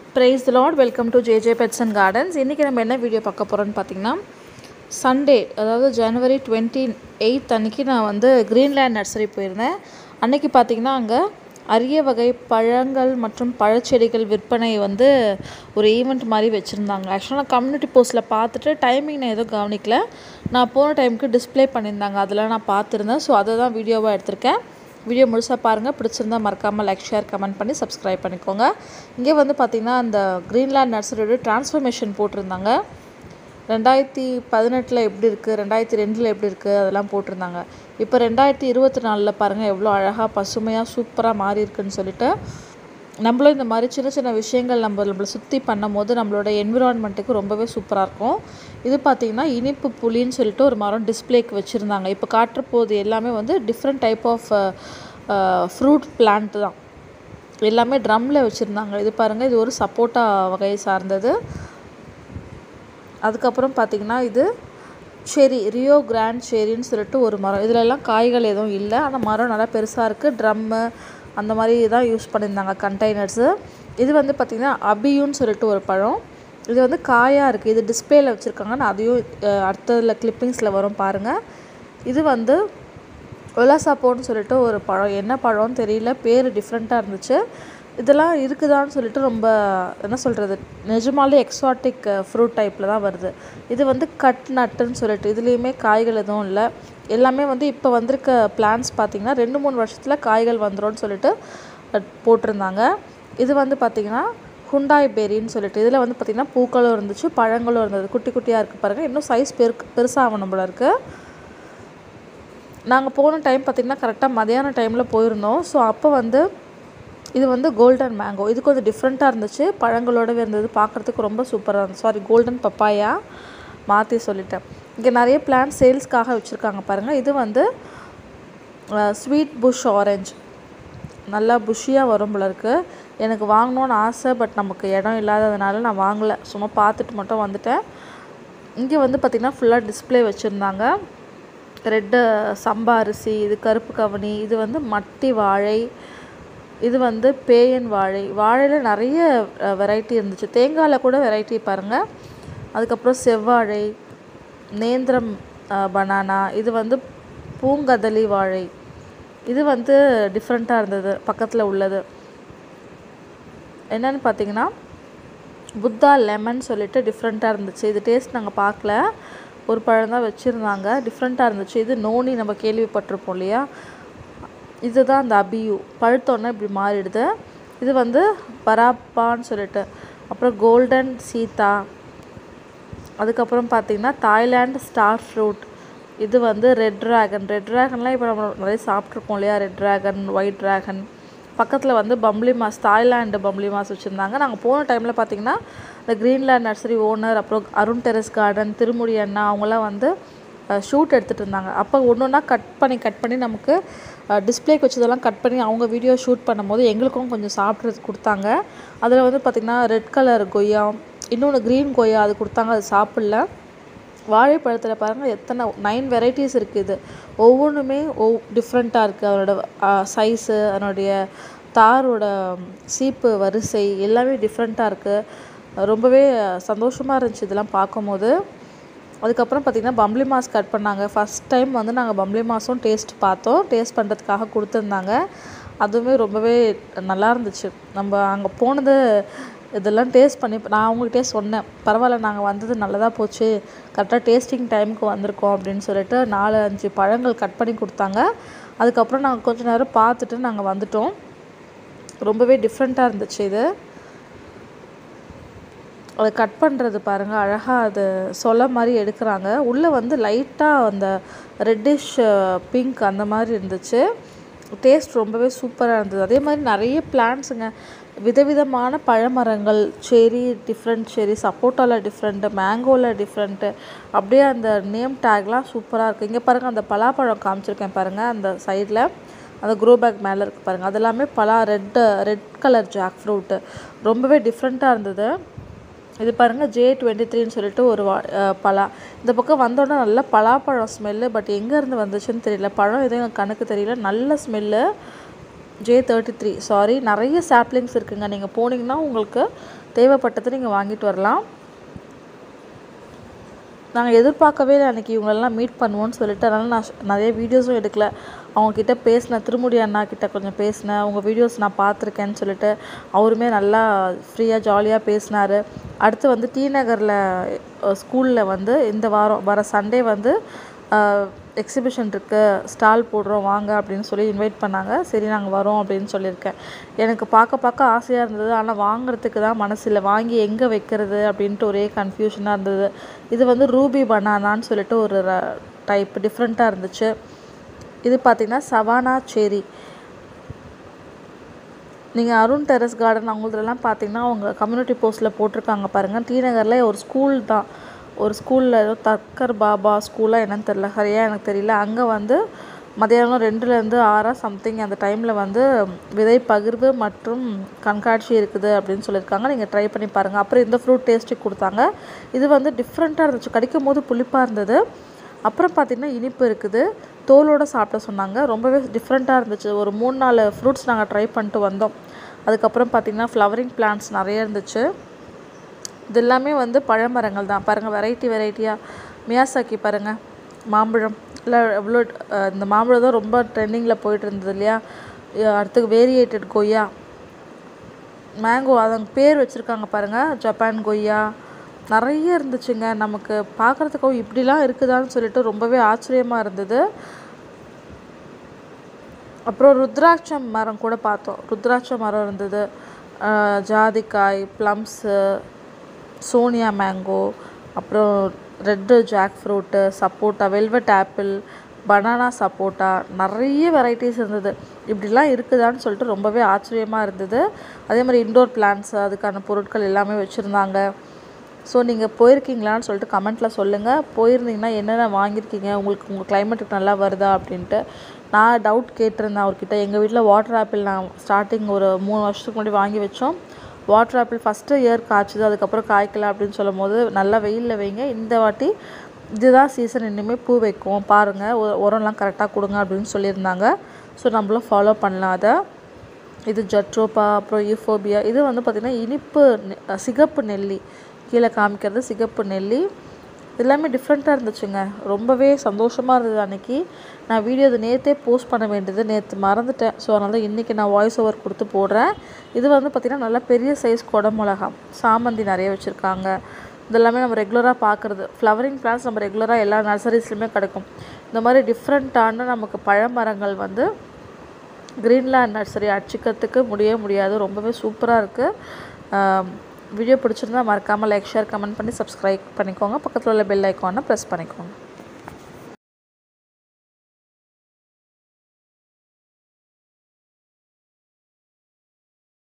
price lord welcome to JJ pets and gardens இன்றைக்கி நம்ம என்ன வீடியோ பார்க்க போகிறோன்னு பார்த்தீங்கன்னா சண்டே அதாவது ஜனவரி டுவெண்ட்டி எயித் அன்றைக்கி நான் வந்து கிரீன்லேண்ட் நர்சரி போயிருந்தேன் அன்றைக்கி பார்த்தீங்கன்னா அங்கே அரிய வகை பழங்கள் மற்றும் பழச்செடிகள் விற்பனை வந்து ஒரு ஈவெண்ட் மாதிரி வச்சுருந்தாங்க ஆக்சுவலாக நான் கம்யூனிட்டி போஸ்ட்டில் பார்த்துட்டு டைமிங் நான் எதுவும் கவனிக்கல நான் போன டைமுக்கு டிஸ்ப்ளே பண்ணியிருந்தாங்க அதெல்லாம் நான் பார்த்துருந்தேன் ஸோ அதை தான் வீடியோவாக எடுத்திருக்கேன் வீடியோ முழுசாக பாருங்கள் பிடிச்சிருந்தா மறக்காமல் லைக் ஷேர் கமெண்ட் பண்ணி சப்ஸ்கிரைப் பண்ணிக்கோங்க இங்கே வந்து பார்த்திங்கன்னா அந்த கிரீன்லேண்ட் நர்சரியோட டிரான்ஸ்ஃபர்மேஷன் போட்டிருந்தாங்க ரெண்டாயிரத்தி பதினெட்டில் எப்படி இருக்குது ரெண்டாயிரத்தி ரெண்டில் எப்படி இருக்குது அதெல்லாம் போட்டிருந்தாங்க இப்போ ரெண்டாயிரத்தி இருபத்தி நாலில் பாருங்கள் எவ்வளோ அழகாக பசுமையாக சூப்பராக மாறி இருக்குன்னு சொல்லிட்டு நம்மளும் இந்த மாதிரி சின்ன சின்ன விஷயங்கள் நம்ம நம்மளை சுற்றி பண்ணும் போது நம்மளோட என்விரான்மெண்ட்டுக்கு ரொம்பவே சூப்பராக இருக்கும் இது பார்த்திங்கன்னா இனிப்பு புளின்னு சொல்லிட்டு ஒரு மரம் டிஸ்பிளேக்கு வச்சுருந்தாங்க இப்போ காட்டுற போது எல்லாமே வந்து different type of fruit plant தான் எல்லாமே ட்ரம்மில் வச்சுருந்தாங்க இது பாருங்கள் இது ஒரு சப்போட்டா வகையை சார்ந்தது அதுக்கப்புறம் பார்த்திங்கன்னா இது செரி ரியோ கிராண்ட் செரின்னு சொல்லிட்டு ஒரு மரம் இதிலெல்லாம் காய்கள் எதுவும் இல்லை ஆனால் மரம் நல்லா பெருசாக இருக்குது ட்ரம்மு அந்த மாதிரி தான் யூஸ் பண்ணியிருந்தாங்க கண்டெய்னர்ஸு இது வந்து பார்த்திங்கன்னா அபியுன்னு சொல்லிட்டு ஒரு பழம் இது வந்து காயாக இருக்குது இது டிஸ்பிளேயில் வச்சுருக்காங்க நான் அதையும் அடுத்ததில் கிளிப்பிங்ஸில் வரும் பாருங்கள் இது வந்து ஒலாசாப்போன்னு சொல்லிட்டு ஒரு பழம் என்ன பழம்னு தெரியல பேர் டிஃப்ரெண்ட்டாக இருந்துச்சு இதெல்லாம் இருக்குதான்னு சொல்லிட்டு ரொம்ப என்ன சொல்கிறது நிஜமாலே எக்ஸாட்டிக் ஃப்ரூட் டைப்பில் தான் வருது இது வந்து கட் நட்டுன்னு சொல்லிட்டு இதுலேயுமே காய்கள் எதுவும் இல்லை எல்லாமே வந்து இப்போ வந்திருக்க பிளான்ஸ் பார்த்திங்கன்னா ரெண்டு மூணு வருஷத்தில் காய்கள் வந்துடும்னு சொல்லிட்டு போட்டிருந்தாங்க இது வந்து பார்த்திங்கன்னா ஹுண்டாய் பெரின்னு சொல்லிட்டு இதில் வந்து பார்த்திங்கன்னா பூக்களும் இருந்துச்சு பழங்களும் இருந்தது குட்டி குட்டியாக இருக்குது பாருங்கள் இன்னும் சைஸ் பெரு பெருசாகணும் போல இருக்குது நாங்கள் போன டைம் பார்த்திங்கன்னா கரெக்டாக மதியான டைமில் போயிருந்தோம் ஸோ அப்போ வந்து இது வந்து கோல்டன் மேங்கோ இது கொஞ்சம் டிஃப்ரெண்ட்டாக இருந்துச்சு பழங்களோடவே இருந்தது பார்க்குறதுக்கு ரொம்ப சூப்பராக இருந்துச்சு சாரி கோல்டன் பப்பாயா மாற்றி சொல்லிட்டேன் இங்கே நிறைய பிளான்ட் சேல்ஸ்க்காக வச்சுருக்காங்க பாருங்கள் இது வந்து ஸ்வீட் புஷ் ஆரஞ்ச் நல்லா புஷ்ஷியாக வரும் போல இருக்குது எனக்கு வாங்கணுன்னு ஆசை பட் நமக்கு இடம் இல்லாததுனால நான் வாங்கலை சும்மா பார்த்துட்டு மட்டும் வந்துட்டேன் இங்கே வந்து பார்த்திங்கன்னா ஃபுல்லாக டிஸ்பிளே வச்சுருந்தாங்க ரெட்டு சம்பா அரிசி இது கருப்பு கவனி இது வந்து மட்டி வாழை இது வந்து பேயன் வாழை வாழையில் நிறைய வெரைட்டி இருந்துச்சு தேங்காயில் கூட வெரைட்டி பாருங்கள் அதுக்கப்புறம் செவ்வாழை நேந்திரம் பனானா இது வந்து பூங்கதலி வாழை இது வந்து டிஃப்ரெண்ட்டாக இருந்தது பக்கத்தில் உள்ளது என்னென்னு பார்த்தீங்கன்னா புத்தா லெமன் சொல்லிட்டு டிஃப்ரெண்ட்டாக இருந்துச்சு இது டேஸ்ட் நாங்கள் பார்க்கல ஒரு பழம் தான் வச்சுருந்தாங்க டிஃப்ரெண்ட்டாக இருந்துச்சு இது நோனி நம்ம கேள்விப்பட்டிருப்போம் இல்லையா இதுதான் அந்த அபியு பழுத்தோன்னே இப்படி மாறிடுது இது வந்து பராப்பான்னு சொல்லிட்டு அப்புறம் கோல்டன் சீதா அதுக்கப்புறம் பார்த்திங்கன்னா தாய்லாண்ட் ஸ்டார் ஃப்ரூட் இது வந்து ரெட் ட்ராகன் ரெட் ட்ராகன்லாம் இப்போ நம்ம நிறைய சாப்பிட்ருக்கோம் இல்லையா ரெட் ட்ராகன் ஒயிட் ட்ராகன் பக்கத்தில் வந்து பம்ப்ளி மாஸ் தாய்லாண்டு பம்ப்ளி மாஸ் வச்சுருந்தாங்க நாங்கள் போன டைமில் பார்த்திங்கன்னா இந்த க்ரீன்லேண்ட் நர்சரி ஓனர் அப்புறம் அருண் டெரஸ் கார்டன் திருமுடி அண்ணா அவங்களாம் வந்து ஷூட் எடுத்துகிட்டு இருந்தாங்க அப்போ ஒன்று ஒன்றா கட் பண்ணி கட் பண்ணி நமக்கு டிஸ்பிளேக்கு வச்சதெல்லாம் கட் பண்ணி அவங்க வீடியோ ஷூட் பண்ணும்போது எங்களுக்கும் கொஞ்சம் சாப்பிட்றது கொடுத்தாங்க அதில் வந்து பார்த்திங்கன்னா ரெட் கலர் கொய்யா இன்னொன்று க்ரீன் கொய்யா அது கொடுத்தாங்க அது சாப்பிடல வாழைப்பழத்தில் பாருங்கள் எத்தனை நைன் வெரைட்டிஸ் இருக்குது இது ஒவ்வொன்றுமே ஒவ் டிஃப்ரெண்ட்டாக இருக்குது அதனோட சைஸு அதனுடைய தாரோட சீப்பு வரிசை எல்லாமே டிஃப்ரெண்ட்டாக இருக்குது ரொம்பவே சந்தோஷமாக இருந்துச்சு இதெல்லாம் பார்க்கும்போது அதுக்கப்புறம் பார்த்திங்கன்னா பம்ப்ளி மாஸ் கட் பண்ணாங்க ஃபஸ்ட் டைம் வந்து நாங்கள் பம்ப்ளி மாஸும் டேஸ்ட் பார்த்தோம் டேஸ்ட் பண்ணுறதுக்காக கொடுத்துருந்தாங்க அதுவுமே ரொம்பவே நல்லா இருந்துச்சு நம்ம அங்கே போனது இதெல்லாம் டேஸ்ட் பண்ணி நான் அவங்ககிட்டே சொன்னேன் பரவாயில்ல நாங்கள் வந்தது நல்லதாக போச்சு கரெக்டாக டேஸ்டிங் டைமுக்கு வந்திருக்கோம் அப்படின்னு சொல்லிட்டு நாலு அஞ்சு பழங்கள் கட் பண்ணி கொடுத்தாங்க அதுக்கப்புறம் நாங்கள் கொஞ்ச நேரம் பார்த்துட்டு நாங்கள் வந்துட்டோம் ரொம்பவே டிஃப்ரெண்ட்டாக இருந்துச்சு இது அதை கட் பண்ணுறது பாருங்கள் அழகாக அது சொல மாதிரி எடுக்கிறாங்க உள்ளே வந்து லைட்டாக அந்த ரெட்டிஷ் பிங்க் அந்த மாதிரி இருந்துச்சு டேஸ்ட் ரொம்பவே சூப்பராக இருந்தது அதே மாதிரி நிறைய பிளான்ஸுங்க விதவிதமான பழமரங்கள் செரி டிஃப்ரெண்ட் செரி சப்போட்டாவில் டிஃப்ரெண்ட்டு மேங்கோவில் டிஃப்ரெண்ட்டு அப்படியே அந்த நேம் டேக்லாம் சூப்பராக இருக்குது இங்கே பாருங்கள் அந்த பலாப்பழம் காமிச்சிருக்கேன் பாருங்கள் அந்த சைடில் அந்த க்ரோ பேக் மேலே இருக்குது பாருங்கள் அது எல்லாமே பலா red red colour jackfruit ரொம்பவே டிஃப்ரெண்ட்டாக இருந்தது இது பாருங்கள் ஜே டுவெண்ட்டி த்ரீன்னு சொல்லிட்டு ஒரு வா பலா இந்த பக்கம் வந்தோடனே நல்ல பலாப்பழம் ஸ்மெல்லு பட் எங்கேருந்து வந்துச்சுன்னு தெரியல பழம் எதுவும் எனக்கு கணக்கு தெரியல நல்ல smell J thirty three sorry நிறைய சாப்ளிங்ஸ் இருக்குங்க நீங்கள் போனீங்கன்னா உங்களுக்கு தேவைப்பட்டதை நீங்கள் வாங்கிட்டு வரலாம் நாங்கள் எதிர்பார்க்கவே இல்லை அன்றைக்கி இவங்களெல்லாம் மீட் பண்ணுவோன்னு சொல்லிட்டு அதனால் நான் ஷ்- நிறைய வீடியோஸும் எடுக்கல அவங்கக்கிட்ட பேசினேன் திருமுடி அண்ணா கிட்ட கொஞ்சம் பேசினேன் உங்கள் வீடியோஸ் நான் பார்த்துருக்கேன்னு சொல்லிட்டு அவருமே நல்லா ஃப்ரீயாக ஜாலியாக பேசினார் அடுத்து வந்து டி நகரில் ஸ்கூலில் வந்து இந்த வாரம் வர சண்டே வந்து எக்ஸிபிஷன் இருக்குது ஸ்டால் போடுறோம் வாங்க அப்படின்னு சொல்லி இன்வைட் பண்ணாங்க சரி நாங்கள் வரோம் அப்படின்னு சொல்லியிருக்கேன் எனக்கு பார்க்க பார்க்க ஆசையாக இருந்தது ஆனால் வாங்குறதுக்கு தான் மனசு இல்லை வாங்கி எங்கே வைக்கிறது அப்படின்ட்டு ஒரே கன்ஃபியூஷனாக இருந்தது இது வந்து ரூபி பனானான்னு சொல்லிட்டு ஒரு டைப் டிஃப்ரெண்ட்டாக இருந்துச்சு இது பார்த்திங்கன்னா சவானா சேரி நீங்கள் அருண் டெரஸ் கார்டன் அவங்களதுலாம் பார்த்தீங்கன்னா அவங்க கம்யூனிட்டி போஸ்ட்டில் போட்டிருக்காங்க பாருங்கள் டி நகரில் ஒரு ஸ்கூல் தான் ஒரு ஸ்கூலில் ஏதோ தக்கர் பாபா ஸ்கூலாக என்னன்னு தெரில சரியாக எனக்கு தெரியல அங்கே வந்து மதியானம் ரெண்டுலேருந்து ஆறா சம்திங் அந்த டைமில் வந்து விதை பகிர்வு மற்றும் கண்காட்சி இருக்குது அப்படின்னு சொல்லியிருக்காங்க நீங்கள் ட்ரை பண்ணி பாருங்கள் அப்புறம் இந்த ஃப்ரூட் டேஸ்ட்டு கொடுத்தாங்க இது வந்து டிஃப்ரெண்ட்டாக இருந்துச்சு கடிக்கும் போது புளிப்பாக இருந்தது அப்புறம் பார்த்திங்கன்னா இனிப்பு இருக்குது தோலோடு சாப்பிட சொன்னாங்க ரொம்பவே டிஃப்ரெண்ட்டாக இருந்துச்சு ஒரு மூணு நாலு ஃப்ரூட்ஸ் நாங்கள் ட்ரை பண்ணிட்டு வந்தோம் அதுக்கப்புறம் பார்த்திங்கன்னா ஃப்ளவரிங் பிளான்ட்ஸ் நிறைய இருந்துச்சு இது எல்லாமே வந்து பழமரங்கள் தான் பாருங்கள் வெரைட்டி வெரைட்டியாக மியாசாக்கி பாருங்கள் மாம்பழம் இல்லை எவ்வளோ அஹ், இந்த மாம்பழம் தான் ரொம்ப ட்ரெண்டிங்கில் போயிட்டு இருந்தது இல்லையா அஹ், அடுத்து வேரியேட்டட் கொய்யா மேங்கோ அதன் பேர் வச்சுருக்காங்க பாருங்கள் ஜப்பான் கொய்யா நிறைய இருந்துச்சுங்க நமக்கு பார்க்குறதுக்கு இப்படிலாம் இருக்குதான்னு சொல்லிட்டு ரொம்பவே ஆச்சரியமாக இருந்தது அப்புறம் ருத்ராட்சம் மரம் கூட பார்த்தோம் ருத்ராட்ச மரம் இருந்தது அஹ் ஜாதிக்காய் ப்ளம்ஸு சோனியா மேங்கோ அப்புறம் ரெட்டு ஜாக் ஃப்ரூட்டு சப்போட்டா வெல்வெட் ஆப்பிள் பனானா சப்போட்டா நிறைய வெரைட்டிஸ் இருந்தது இப்படிலாம் இருக்குதான்னு சொல்லிட்டு ரொம்பவே ஆச்சரியமாக இருந்தது அதே மாதிரி இன்டோர் பிளான்ட்ஸ் அதுக்கான பொருட்கள் எல்லாமே வச்சுருந்தாங்க ஸோ நீங்கள் போயிருக்கீங்களான்னு சொல்லிட்டு கமெண்ட்டில் சொல்லுங்கள் போயிருந்தீங்கன்னா என்னென்ன வாங்கியிருக்கீங்க உங்களுக்கு உங்கள் கிளைமேட்டுக்கு நல்லா வருதா அப்படின்ட்டு நான் டவுட் கேட்டிருந்தேன் அவர்கிட்ட எங்கள் வீட்டில் வாட்டர் ஆப்பிள் நான் ஸ்டார்டிங் ஒரு மூணு வருஷத்துக்கு முன்னாடி வாங்கி வச்சோம் வாட்டர் ஆப்பிள் ஃபஸ்ட்டு இயர் காய்ச்சுது அதுக்கப்புறம் காய்க்கல அப்படின்னு சொல்லும் போது நல்லா வெயிலில் வைங்க இந்த வாட்டி இதுதான் சீசன் இனிமேல் பூ வைக்கும் பாருங்கள் உ- உரம்லாம் கரெக்டாக கொடுங்க அப்படின்னு சொல்லியிருந்தாங்க ஸோ நம்மளும் ஃபாலோ பண்ணலாம் அதை இது ஜட்ரோப்பா அப்புறம் யூஃபோபியா இது வந்து பார்த்திங்கன்னா இனிப்பு நெ- அஹ் சிகப்பு நெல்லி கீழே காமிக்கிறது சிகப்பு நெல்லி எல்லாமே டிஃப்ரெண்ட்டாக இருந்துச்சுங்க ரொம்பவே சந்தோஷமாக இருந்தது அன்னைக்கு நான் வீடியோ இது நேற்றே போஸ்ட் பண்ண வேண்டியது நேற்று மறந்துட்டேன் ஸோ அதனால தான் இன்றைக்கி நான் வாய்ஸ் ஓவர் கொடுத்து போடுறேன் இது வந்து பார்த்திங்கன்னா நல்லா பெரிய சைஸ் குடமிளகா சாமந்தி நிறைய வச்சுருக்காங்க இதெல்லாமே நம்ம ரெகுலராக பார்க்குறது ஃப்ளவரிங் பிளான்ஸ் நம்ம ரெகுலராக எல்லா நர்சரிஸ்லையுமே கிடைக்கும் இந்த மாதிரி டிஃப்ரெண்ட்டான நமக்கு பழமரங்கள் வந்து கிரீன்லேண்ட் நர்சரி அடிச்சுக்கிறதுக்கு முடியவே முடியாது ரொம்பவே சூப்பராக இருக்குது வீடியோ பிடிச்சிருந்தா மறக்காமல் லைக் ஷேர் கமெண்ட் பண்ணி சப்ஸ்கிரைப் பண்ணிக்கோங்க பக்கத்தில் உள்ள பெல் ஐக்கானை ப்ரெஸ் பண்ணிக்கோங்க